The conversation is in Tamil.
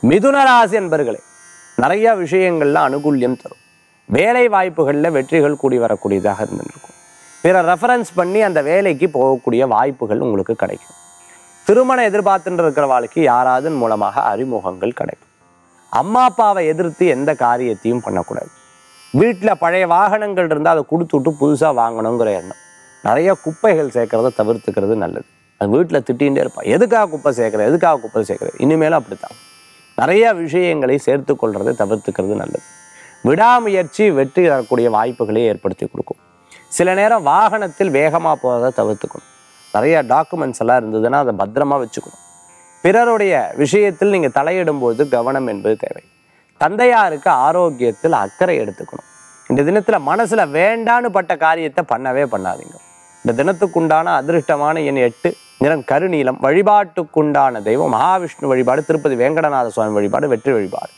மிதுன ராசி என்பர்களே நிறைய விஷயங்கள்ல அனுகூல்யம் தரும் வேலை வாய்ப்புகளில் வெற்றிகள் கூடி வரக்கூடியதாக இருந்திருக்கும் பிற ரெஃபரன்ஸ் பண்ணி அந்த வேலைக்கு போகக்கூடிய வாய்ப்புகள் உங்களுக்கு கிடைக்கும் திருமணம் எதிர்பார்த்துட்டு இருக்கிற வாழ்க்கை யாராவது மூலமாக அறிமுகங்கள் கிடைக்கும் அம்மா அப்பாவை எதிர்த்து எந்த காரியத்தையும் பண்ணக்கூடாது வீட்டில் பழைய வாகனங்கள் இருந்தால் அதை கொடுத்து விட்டு புதுசாக வாங்கணுங்கிற எண்ணம் நிறைய குப்பைகள் சேர்க்கறத தவிர்த்துக்கிறது நல்லது அது வீட்டில் திட்டிகிட்டே இருப்பான் எதுக்காக குப்பை சேர்க்குற எதுக்காக குப்பை சேர்க்குற இனிமேலும் அப்படித்தான் நிறைய விஷயங்களை சேர்த்து கொள்றதை தவிர்த்துக்கிறது நல்லது விடாமுயற்சி வெற்றி தரக்கூடிய வாய்ப்புகளை ஏற்படுத்தி கொடுக்கும் சில நேரம் வாகனத்தில் வேகமாக போகிறத தவிர்த்துக்கணும் நிறைய டாக்குமெண்ட்ஸ் எல்லாம் இருந்ததுன்னா அதை பத்திரமா வச்சுக்கணும் பிறருடைய விஷயத்தில் நீங்கள் தலையிடும்போது கவனம் என்பது தேவை தந்தையாருக்கு ஆரோக்கியத்தில் அக்கறை எடுத்துக்கணும் இந்த தினத்தில் மனசில் வேண்டான்னு பட்ட காரியத்தை பண்ணவே பண்ணாதீங்க இந்த தினத்துக்குண்டான அதிருஷ்டமான எண் எட்டு நிறம் கருநீலம் வழிபாட்டுக்குண்டான தெய்வம் மகாவிஷ்ணு வழிபாடு திருப்பதி வேங்கடநாத சுவாமி வழிபாடு வெற்றி வழிபாடு